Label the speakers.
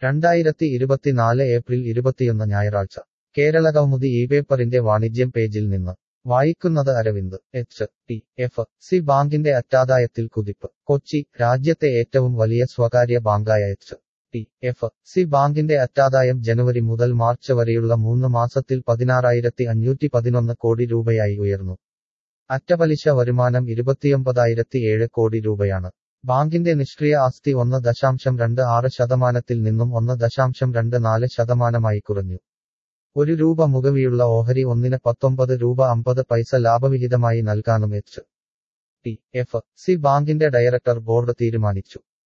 Speaker 1: രണ്ടായിരത്തി ഇരുപത്തിനാല് ഏപ്രിൽ ഇരുപത്തിയൊന്ന് ഞായറാഴ്ച കേരള കൗമുദി ഈ പേപ്പറിന്റെ വാണിജ്യം പേജിൽ നിന്ന് വായിക്കുന്നത് Aravind H D F C ബാങ്കിന്റെ അറ്റാദായത്തിൽ കുതിപ്പ് കൊച്ചി രാജ്യത്തെ ഏറ്റവും വലിയ സ്വകാര്യ ബാങ്കായ എച്ച് ടി എഫ് സി ബാങ്കിന്റെ അറ്റാദായം ജനുവരി മുതൽ മാർച്ച് വരെയുള്ള മൂന്ന് മാസത്തിൽ പതിനാറായിരത്തി അഞ്ഞൂറ്റി പതിനൊന്ന് കോടി രൂപയായി ഉയർന്നു അറ്റപലിശ വരുമാനം ഇരുപത്തിയൊമ്പതായിരത്തി ഏഴ് കോടി രൂപയാണ് ബാങ്കിന്റെ നിഷ്ക്രിയ ആസ്തി ഒന്ന് ദശാംശം രണ്ട് ആറ് ശതമാനത്തിൽ നിന്നും ഒന്ന് ദശാംശം രണ്ട് നാല് ശതമാനമായി കുറഞ്ഞു ഒരു രൂപ മുഖവിയുള്ള ഓഹരി ഒന്നിന് പത്തൊമ്പത് രൂപ അമ്പത് പൈസ ലാഭവിഹിതമായി നൽകാനും എച്ച് ടി എഫ് സി ബാങ്കിന്റെ ഡയറക്ടർ ബോർഡ് തീരുമാനിച്ചു